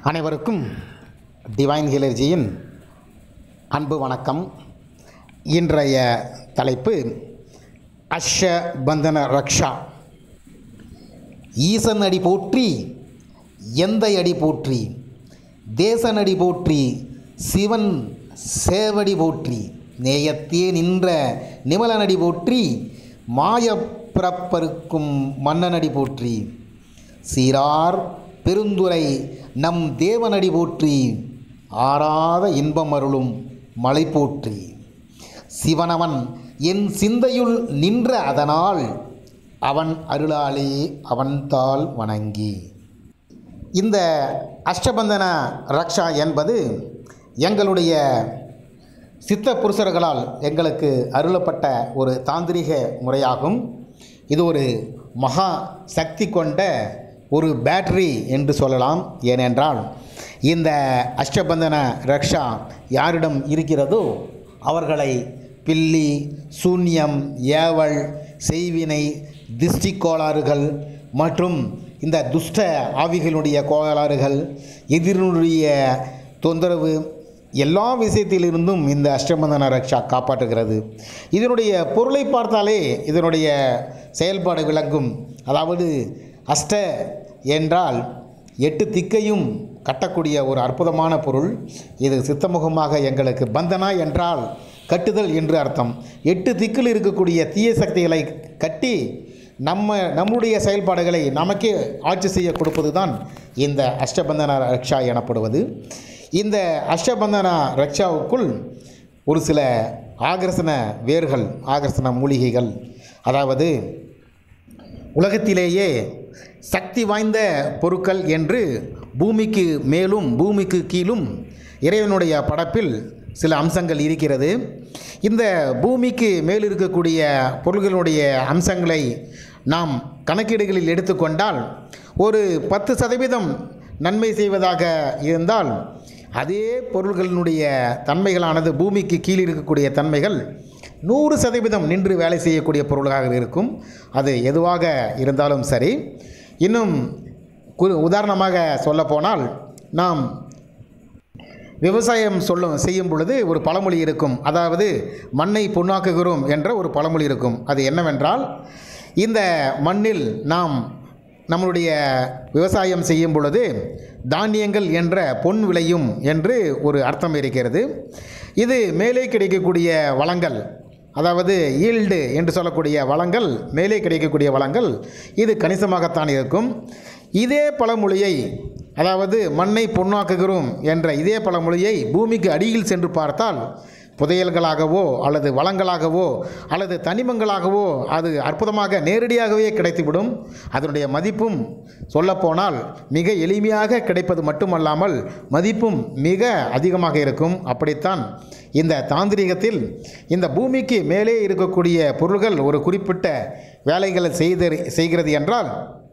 அனைவருக்கும் டிவைன் ஹீலர்ஜியின் அன்பு வணக்கம் இன்றைய தலைப்பு அஷ பந்தன ரக்ஷா ஈசன் அடி போற்றி எந்தை அடி போற்றி தேசன் அடி போற்றி சிவன் சேவடி போற்றி நேயத்தே நின்ற நிமலனடி போற்றி மாயப் பிறப்பருக்கும் மன்னனடி போற்றி சீரார் பெருந்துரை நம் தேவனடி போற்றி ஆறாத இன்பம் அருளும் மலை போற்றி சிவனவன் என் சிந்தையுள் நின்ற அதனால் அவன் அருளாலே அவன்தாள் வணங்கி இந்த அஷ்டபந்தன ரக்ஷா என்பது எங்களுடைய சித்த புருஷர்களால் எங்களுக்கு அருளப்பட்ட ஒரு தாந்திரிக முறையாகும் இது ஒரு மகா சக்தி கொண்ட ஒரு பேட்டரி என்று சொல்லலாம் ஏனென்றால் இந்த அஷ்டபந்தன ரக்ஷா யாரிடம் இருக்கிறதோ அவர்களை பில்லி சூன்யம் ஏவல் செய்வினை திஷ்டி கோளாறுகள் மற்றும் இந்த துஷ்ட ஆவிகளுடைய கோளாறுகள் எதிரினுடைய தொந்தரவு எல்லா விஷயத்திலிருந்தும் இந்த அஷ்டபந்தன ரக்ஷா காப்பாற்றுகிறது இதனுடைய பொருளை பார்த்தாலே இதனுடைய செயல்பாடு விளங்கும் அதாவது அஷ்ட என்றால் எட்டு திக்கையும் கட்டக்கூடிய ஒரு அற்புதமான பொருள் இது சித்தமுகமாக எங்களுக்கு பந்தனா என்றால் கட்டுதல் என்று அர்த்தம் எட்டு திக்கில் இருக்கக்கூடிய தீய சக்திகளை கட்டி நம்ம நம்முடைய செயல்பாடுகளை நமக்கே ஆட்சி செய்ய கொடுப்பது தான் இந்த அஷ்டபந்தன ரக்ஷா எனப்படுவது இந்த அஷ்டபந்தன ரக்ஷாவுக்குள் ஒரு சில ஆகர்ஷண வேர்கள் ஆகர்ஷண மூலிகைகள் அதாவது உலகத்திலேயே சக்தி வாய்ந்த பொருட்கள் என்று பூமிக்கு மேலும் பூமிக்கு கீழும் இறைவனுடைய படப்பில் சில அம்சங்கள் இருக்கிறது இந்த பூமிக்கு மேல் இருக்கக்கூடிய பொருள்களுடைய அம்சங்களை நாம் கணக்கீடுகளில் எடுத்துக்கொண்டால் ஒரு பத்து சதவீதம் நன்மை செய்வதாக இருந்தால் அதே பொருள்களினுடைய தன்மைகளானது பூமிக்கு கீழ் இருக்கக்கூடிய தன்மைகள் நூறு சதவீதம் நின்று வேலை செய்யக்கூடிய பொருளாக இருக்கும் அது எதுவாக இருந்தாலும் சரி இன்னும் கு உதாரணமாக சொல்லப்போனால் நாம் விவசாயம் சொல்லும் செய்யும் பொழுது ஒரு பழமொழி இருக்கும் அதாவது மண்ணை பொன்னாக்குகிறோம் என்ற ஒரு பழமொழி இருக்கும் அது என்னவென்றால் இந்த மண்ணில் நாம் நம்மளுடைய விவசாயம் செய்யும் பொழுது தானியங்கள் என்ற பொன் விளையும் என்று ஒரு அர்த்தம் இருக்கிறது இது மேலே கிடைக்கக்கூடிய வளங்கள் அதாவது ஈல்டு என்று சொல்லக்கூடிய வளங்கள் மேலே கிடைக்கக்கூடிய வளங்கள் இது கணிசமாகத்தான் இருக்கும் இதே பழமொழியை அதாவது மண்ணை பொன்னாக்குகிறோம் என்ற இதே பழமொழியை பூமிக்கு அடியில் சென்று பார்த்தால் புதையல்களாகவோ அல்லது வளங்களாகவோ அல்லது தனிமங்களாகவோ அது அற்புதமாக நேரடியாகவே கிடைத்துவிடும் அதனுடைய மதிப்பும் சொல்லப்போனால் மிக எளிமையாக கிடைப்பது மட்டுமல்லாமல் மதிப்பும் மிக அதிகமாக இருக்கும் அப்படித்தான் இந்த தாந்திரிகத்தில் இந்த பூமிக்கு மேலே இருக்கக்கூடிய பொருள்கள் ஒரு குறிப்பிட்ட வேலைகளை செய்த செய்கிறது என்றால்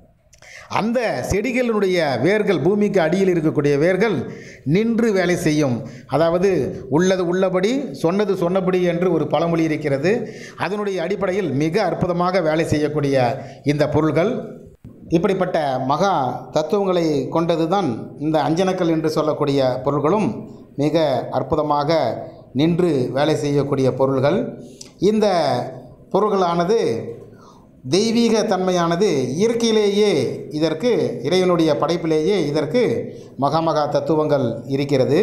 அந்த செடிகளினுடைய வேர்கள் பூமிக்கு அடியில் இருக்கக்கூடிய வேர்கள் நின்று வேலை செய்யும் அதாவது உள்ளது உள்ளபடி சொன்னது சொன்னபடி என்று ஒரு பழமொழி இருக்கிறது அதனுடைய அடிப்படையில் மிக அற்புதமாக வேலை செய்யக்கூடிய இந்த பொருள்கள் இப்படிப்பட்ட மகா தத்துவங்களை கொண்டது தான் இந்த அஞ்சனக்கல் என்று சொல்லக்கூடிய பொருள்களும் மிக அற்புதமாக நின்று வேலை செய்யக்கூடிய பொருள்கள் இந்த பொருள்களானது தெய்வீக தன்மையானது இயற்கையிலேயே இதற்கு இறைவனுடைய படைப்பிலேயே இதற்கு மகாமகா தத்துவங்கள் இருக்கிறது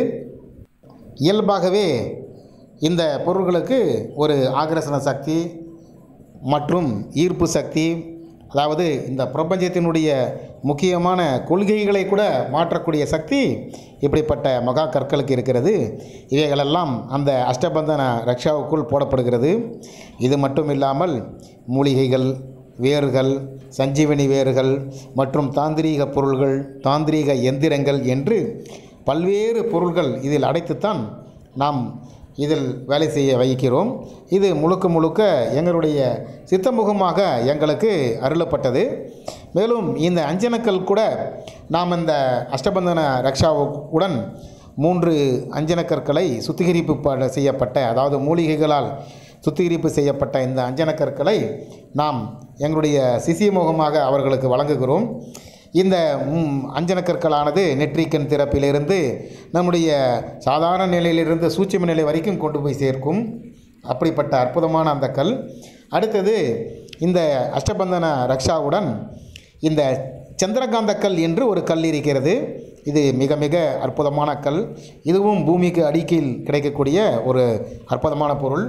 இயல்பாகவே இந்த பொருள்களுக்கு ஒரு ஆகர்ஷண சக்தி மற்றும் ஈர்ப்பு சக்தி அதாவது இந்த பிரபஞ்சத்தினுடைய முக்கியமான கொள்கைகளை கூட மாற்றக்கூடிய சக்தி இப்படிப்பட்ட மகா கற்களுக்கு இருக்கிறது இவைகளெல்லாம் அந்த அஷ்டபந்தன ரக்ஷாவுக்குள் போடப்படுகிறது இது மட்டும் இல்லாமல் மூலிகைகள் வேர்கள் சஞ்சீவனி வேர்கள் மற்றும் தாந்திரீக பொருள்கள் தாந்திரீக எந்திரங்கள் என்று பல்வேறு பொருள்கள் இதில் அடைத்துத்தான் நாம் இதில் வேலை செய்ய வைக்கிறோம் இது முழுக்க முழுக்க எங்களுடைய சித்தமுகமாக எங்களுக்கு அருளப்பட்டது மேலும் இந்த அஞ்சனக்கல் கூட நாம் இந்த அஷ்டபந்தன ரக்ஷாவுடன் மூன்று அஞ்சனக்கற்களை சுத்திகரிப்பு ப- செய்யப்பட்ட அதாவது மூலிகைகளால் சுத்திகரிப்பு செய்யப்பட்ட இந்த அஞ்சனக்கற்களை நாம் எங்களுடைய சிசியமுகமாக அவர்களுக்கு வழங்குகிறோம் இந்த ம், அஞ்சன கற்களானது நெற்றிக்கண் திறப்பிலிருந்து நம்முடைய சாதாரண நிலையிலிருந்து சூட்சும நிலை வரைக்கும் கொண்டு போய் சேர்க்கும் அப்படிப்பட்ட அற்புதமான அந்த கல் அடுத்தது இந்த அஷ்டபந்தன ரக்ஷாவுடன் இந்த சந்திரகாந்த கல் என்று ஒரு கல் இருக்கிறது இது மிக மிக அற்புதமான கல் இதுவும் பூமிக்கு அடிக்கீழ் கிடைக்கக்கூடிய ஒரு அற்புதமான பொருள்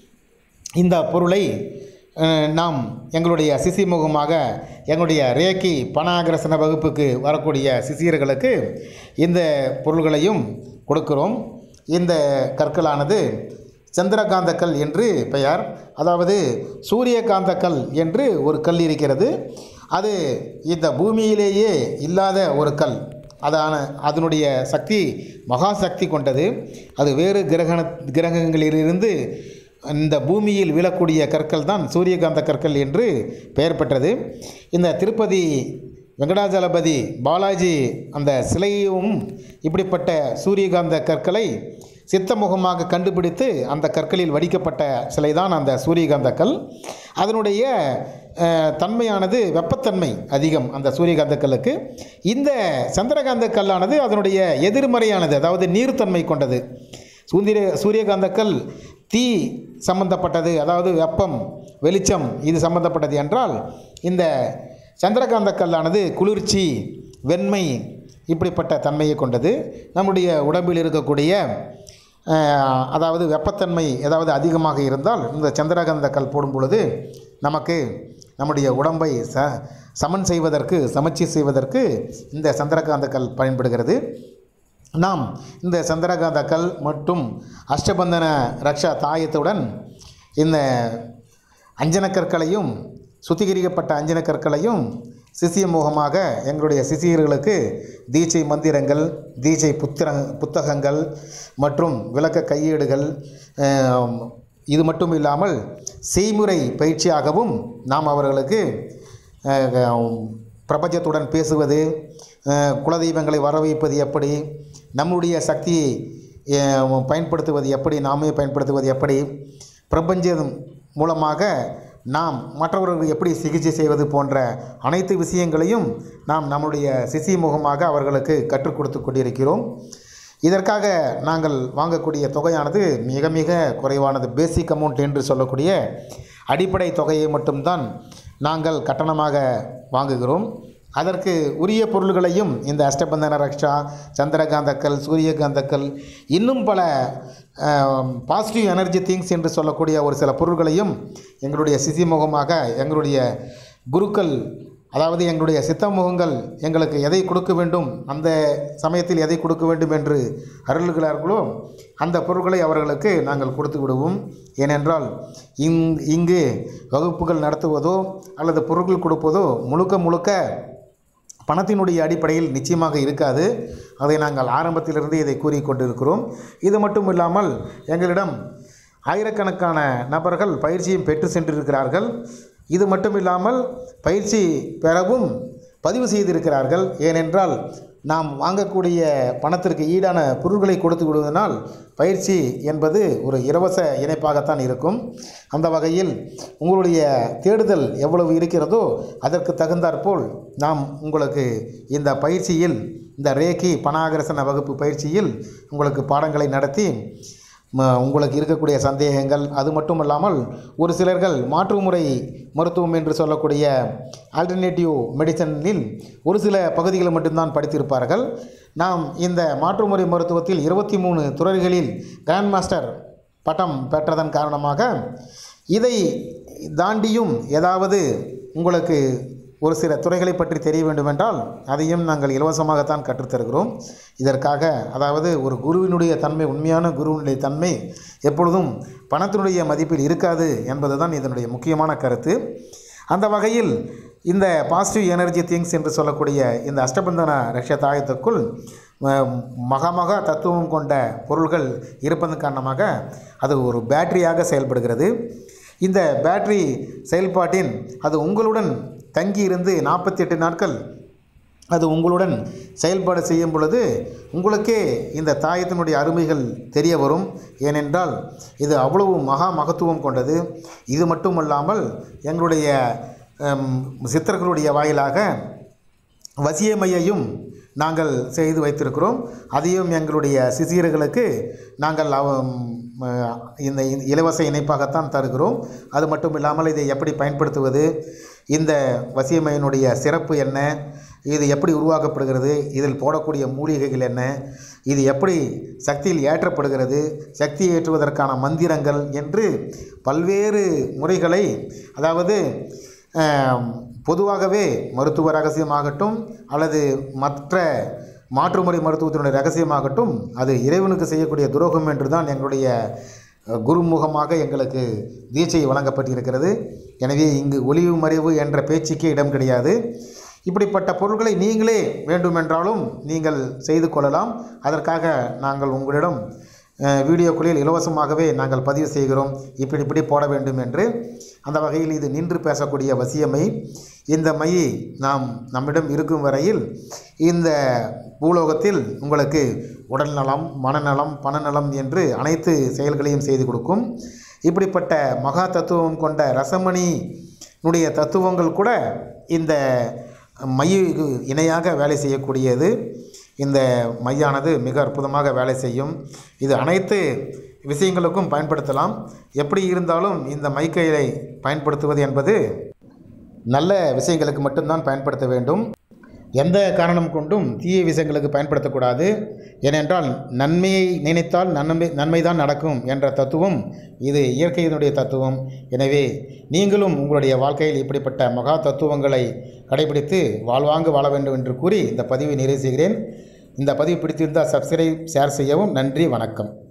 இந்த பொருளை அஹ், நாம் எங்களுடைய சிசிமுகமாக எங்களுடைய ரேக்கி பணாகிரசன வகுப்புக்கு வரக்கூடிய சிசியர்களுக்கு இந்த பொருள்களையும் கொடுக்கிறோம் இந்த கற்களானது சந்திரகாந்த கல் என்று பெயர் அதாவது சூரியகாந்த கல் என்று ஒரு கல் இருக்கிறது அது இந்த பூமியிலேயே இல்லாத ஒரு கல் அதான அதனுடைய சக்தி மகா சக்தி கொண்டது அது வேறு கிரகண கிரகங்களிலிருந்து இந்த பூமியில் விழக்கூடிய கற்கள் தான் சூரியகாந்த கற்கள் என்று பெயர் பெற்றது இந்த திருப்பதி வெங்கடாஜலபதி பாலாஜி அந்த சிலையும் இப்படிப்பட்ட சூரியகாந்த கற்களை சித்தமுகமாக கண்டுபிடித்து அந்த கற்களில் வடிக்கப்பட்ட சிலைதான் அந்த சூரியகாந்த கல் அதனுடைய அஹ், தன்மையானது வெப்பத்தன்மை அதிகம் அந்த சூரியகாந்த கல்லுக்கு இந்த சந்திரகாந்த கல்லானது அதனுடைய எதிர்மறையானது அதாவது நீர்த்தன்மை கொண்டது சூந்திர சூரியகாந்த கல் தீ சம்பந்தப்பட்டது அதாவது வெப்பம் வெளிச்சம் இது சம்பந்தப்பட்டது என்றால் இந்த சந்திரகாந்த கல்லானது குளிர்ச்சி வெண்மை இப்படிப்பட்ட தன்மையை கொண்டது நம்முடைய உடம்பில் இருக்கக்கூடிய அஹ், அதாவது வெப்பத்தன்மை ஏதாவது அதிகமாக இருந்தால் இந்த சந்திரகாந்த கல் போடும் பொழுது நமக்கு நம்முடைய உடம்பை ச சமன் செய்வதற்கு சமச்சீர் செய்வதற்கு இந்த சந்திரகாந்த கல் பயன்படுகிறது நாம் இந்த சந்திரகாந்த கல் மற்றும் அஷ்டபந்தன ரக்ஷா தாயத்துடன் இந்த அஞ்சன கற்களையும் சுத்திகரிக்கப்பட்ட அஞ்சன கற்களையும் சிசிய முகமாக எங்களுடைய சிசியர்களுக்கு தீட்சை மந்திரங்கள் தீட்சை புத்திர புத்தகங்கள் மற்றும் விளக்க கையேடுகள் ஆம், இது மட்டும் இல்லாமல் செய்முறை பயிற்சியாகவும் நாம் அவர்களுக்கு அஹ், பிரபஞ்சத்துடன் பேசுவது அஹ், குலதெய்வங்களை வர வைப்பது எப்படி நம்முடைய சக்தியை அஹ், பயன்படுத்துவது எப்படி நாமே பயன்படுத்துவது எப்படி பிரபஞ்சம் மூலமாக நாம் மற்றவர்களுக்கு எப்படி சிகிச்சை செய்வது போன்ற அனைத்து விஷயங்களையும் நாம் நம்முடைய சிசி முகமாக அவர்களுக்கு கற்றுக் கொடுத்து கொண்டிருக்கிறோம் இதற்காக நாங்கள் வாங்கக்கூடிய தொகையானது மிக மிக குறைவானது பேசிக் அமௌண்ட் என்று சொல்லக்கூடிய அடிப்படை தொகையை மட்டும்தான் நாங்கள் கட்டணமாக வாங்குகிறோம் அதற்கு உரிய பொருள்களையும் இந்த அஷ்டபந்தன ரக்ஷா சந்திரகாந்தக்கல் சூரியகாந்தக்கல் இன்னும் பல பாசிட்டிவ் எனர்ஜி திங்ஸ் என்று சொல்லக்கூடிய ஒரு சில பொருள்களையும் எங்களுடைய சிசிமுகமாக எங்களுடைய குருக்கள் அதாவது எங்களுடைய சித்தமுகங்கள் எங்களுக்கு எதை கொடுக்க வேண்டும் அந்த சமயத்தில் எதை கொடுக்க வேண்டும் என்று அருள்கிறார்களோ அந்த பொருட்களை அவர்களுக்கு நாங்கள் கொடுத்து விடுவோம் ஏனென்றால் இங் இங்கு வகுப்புகள் நடத்துவதோ அல்லது பொருட்கள் கொடுப்பதோ முழுக்க முழுக்க பணத்தினுடைய அடிப்படையில் நிச்சயமாக இருக்காது அதை நாங்கள் ஆரம்பத்திலிருந்து இதை கூறிக்கொண்டிருக்கிறோம் இது மட்டும் இல்லாமல் எங்களிடம் ஆயிரக்கணக்கான நபர்கள் பயிற்சியும் பெற்று சென்றிருக்கிறார்கள் இது மட்டும் இல்லாமல் பயிற்சி பெறவும் பதிவு செய்திருக்கிறார்கள் ஏனென்றால் நாம் வாங்கக்கூடிய பணத்திற்கு ஈடான பொருட்களை கொடுத்து விடுவதனால் பயிற்சி என்பது ஒரு இலவச இணைப்பாகத்தான் இருக்கும் அந்த வகையில் உங்களுடைய தேடுதல் எவ்வளவு இருக்கிறதோ அதற்கு தகுந்தாற்போல் நாம் உங்களுக்கு இந்த பயிற்சியில் இந்த ரேக்கி பணாகரசன வகுப்பு பயிற்சியில் உங்களுக்கு பாடங்களை நடத்தி ம- உங்களுக்கு இருக்கக்கூடிய சந்தேகங்கள் அது மட்டும் இல்லாமல் ஒரு சிலர்கள் மாற்று முறை மருத்துவம் என்று சொல்லக்கூடிய ஆல்டர்னேட்டிவ் மெடிசனில் ஒரு சில பகுதிகளை மட்டும்தான் படித்திருப்பார்கள் நாம் இந்த மாற்று முறை மருத்துவத்தில் இருபத்தி மூணு துறைகளில் கிராண்ட் மாஸ்டர் பட்டம் பெற்றதன் காரணமாக இதை தாண்டியும் ஏதாவது உங்களுக்கு ஒரு சில துறைகளை பற்றி தெரிய வேண்டுமென்றால் அதையும் நாங்கள் இலவசமாகத்தான் கற்றுத்தருகிறோம் இதற்காக அதாவது ஒரு குருவினுடைய தன்மை உண்மையான குருவினுடைய தன்மை எப்பொழுதும் பணத்தினுடைய மதிப்பில் இருக்காது என்பதுதான் இதனுடைய முக்கியமான கருத்து அந்த வகையில் இந்த பாசிட்டிவ் எனர்ஜி திங்ஸ் என்று சொல்லக்கூடிய இந்த அஷ்டபந்தன ரஷ்ய தாயத்துக்குள் அஹ், மகா மகா தத்துவம் கொண்ட பொருள்கள் இருப்பதன் காரணமாக அது ஒரு பேட்டரியாக செயல்படுகிறது இந்த பேட்டரி செயல்பாட்டின் அது உங்களுடன் தங்கி இருந்து நாற்பத்தி எட்டு நாட்கள் அது உங்களுடன் செயல்பாடு செய்யும் பொழுது உங்களுக்கே இந்த தாயத்தினுடைய அருமைகள் தெரிய வரும் ஏனென்றால் இது அவ்வளவு மகா மகத்துவம் கொண்டது இது மட்டுமல்லாமல் எங்களுடைய ஹம், சித்தர்களுடைய வாயிலாக வசியமையையும் நாங்கள் செய்து வைத்திருக்கிறோம் அதையும் எங்களுடைய சிசியர்களுக்கு நாங்கள் அவ- ம, இந்த இலவச இணைப்பாகத்தான் தருகிறோம் அது மட்டும் இல்லாமல் இதை எப்படி பயன்படுத்துவது இந்த வசியமையினுடைய சிறப்பு என்ன இது எப்படி உருவாக்கப்படுகிறது இதில் போடக்கூடிய மூலிகைகள் என்ன இது எப்படி சக்தியில் ஏற்றப்படுகிறது சக்தி ஏற்றுவதற்கான மந்திரங்கள் என்று பல்வேறு முறைகளை அதாவது ஆம், பொதுவாகவே மருத்துவ ரகசியமாகட்டும் அல்லது மற்ற மாற்றுமுறை மருத்துவத்தினுடைய ரகசியமாகட்டும் அது இறைவனுக்கு செய்யக்கூடிய துரோகம் என்று தான் எங்களுடைய அஹ், குருமுகமாக எங்களுக்கு தீட்சை வழங்கப்பட்டிருக்கிறது எனவே இங்கு ஒளிவு மறைவு என்ற பேச்சுக்கே இடம் கிடையாது இப்படிப்பட்ட பொருட்களை நீங்களே வேண்டுமென்றாலும் நீங்கள் செய்து கொள்ளலாம் அதற்காக நாங்கள் உங்களிடம் அஹ், வீடியோக்களில் இலவசமாகவே நாங்கள் பதிவு செய்கிறோம் இப்படி இப்படி போட வேண்டும் என்று அந்த வகையில் இது நின்று பேசக்கூடிய வசியமை இந்த மை நாம் நம்மிடம் இருக்கும் வரையில் இந்த பூலோகத்தில் உங்களுக்கு உடல் நலம் மனநலம் பணநலம் என்று அனைத்து செயல்களையும் செய்து கொடுக்கும் இப்படிப்பட்ட மகா தத்துவம் கொண்ட ரசமணினுடைய தத்துவங்கள் கூட இந்த மையுக்கு இணையாக வேலை செய்யக்கூடியது இந்த மையானது மிக அற்புதமாக வேலை செய்யும் இது அனைத்து விஷயங்களுக்கும் பயன்படுத்தலாம் எப்படி இருந்தாலும் இந்த மைக்கையை பயன்படுத்துவது என்பது நல்ல விஷயங்களுக்கு மட்டும்தான் பயன்படுத்த வேண்டும் எந்த காரணம் கொண்டும் தீய விஷயங்களுக்கு பயன்படுத்தக்கூடாது ஏனென்றால் நன்மையை நினைத்தால் நன்மை நன்மைதான் நடக்கும் என்ற தத்துவம் இது இயற்கையினுடைய தத்துவம் எனவே நீங்களும் உங்களுடைய வாழ்க்கையில் இப்படிப்பட்ட மகா தத்துவங்களை கடைபிடித்து வாழ்வாங்கு வாழ வேண்டும் என்று கூறி இந்த பதிவை நிறைவு செய்கிறேன் இந்த பதிவு பிடித்திருந்தால் சப்ஸ்கிரைப் ஷேர் செய்யவும் நன்றி வணக்கம்